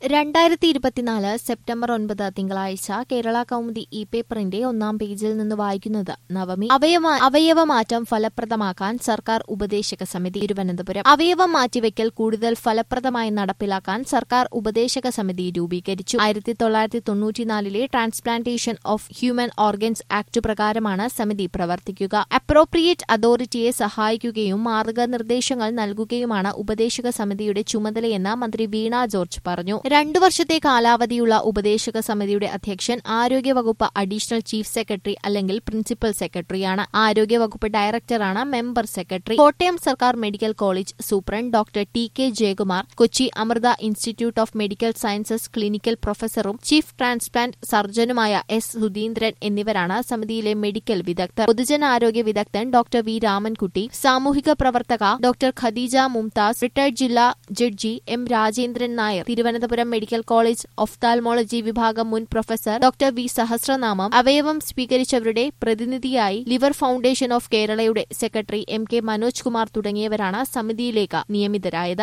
രണ്ടായിരത്തി ഇരുപത്തിനാല് സെപ്റ്റംബർ ഒൻപത് തിങ്കളാഴ്ച കേരള കൗമുദി ഇ പേപ്പറിന്റെ ഒന്നാം പേജിൽ നിന്ന് വായിക്കുന്നത് നവമി അവയവ അവയവമാറ്റം ഫലപ്രദമാക്കാൻ സർക്കാർ ഉപദേശക സമിതി തിരുവനന്തപുരം അവയവം മാറ്റിവെക്കൽ കൂടുതൽ ഫലപ്രദമായി നടപ്പിലാക്കാൻ സർക്കാർ ഉപദേശക സമിതി രൂപീകരിച്ചു ആയിരത്തി തൊള്ളായിരത്തി തൊണ്ണൂറ്റിനാലിലെ transplantation of human organs act പ്രകാരമാണ് സമിതി പ്രവർത്തിക്കുക അപ്രോപ്രിയേറ്റ് അതോറിറ്റിയെ സഹായിക്കുകയും മാർഗനിർദ്ദേശങ്ങൾ നൽകുകയുമാണ് ഉപദേശക സമിതിയുടെ ചുമതലയെന്ന് മന്ത്രി വീണ ജോർജ് പറഞ്ഞു രണ്ടു വർഷത്തെ കാലാവധിയുള്ള ഉപദേശക സമിതിയുടെ അധ്യക്ഷൻ ആരോഗ്യവകുപ്പ് അഡീഷണൽ ചീഫ് സെക്രട്ടറി അല്ലെങ്കിൽ പ്രിൻസിപ്പൽ സെക്രട്ടറിയാണ് ആരോഗ്യവകുപ്പ് ഡയറക്ടറാണ് മെമ്പർ സെക്രട്ടറി കോട്ടയം സർക്കാർ medical college superintendent doctor T K Jayakumar Kochi Amrita institute of medical sciences clinical പ്രൊഫസറും ചീഫ് ട്രാൻസ്പ്ലാന്റ് സർജനുമായ എസ് സുധീന്ദ്രൻ എന്നിവരാണ് സമിതിയിലെ മെഡിക്കൽ വിദഗ്ധർ പൊതുജനാരോഗ്യ വിദഗ്ധൻ ഡോക്ടർ വി രാമൻകുട്ടി സാമൂഹിക പ്രവർത്തക ഡോക്ടർ ഖദീജ മുംതാസ് റിട്ടയർഡ് ജില്ലാ judge M Rajendran Nair Thiruvananthapuram medical college ophthalmology വിഭാഗം മുൻ പ്രൊഫസർ ഡോക്ടർ വി സഹസ്രനാമം അവയവം സ്വീകരിച്ചവരുടെ പ്രതിനിധിയായി ലിവർ ഫൌണ്ടേഷൻ ഓഫ് കേരളയുടെ secretary M K Manoj Kumar തുടങ്ങിയവരാണ് സമിതിയിലേക്ക് നിയമിതരായത്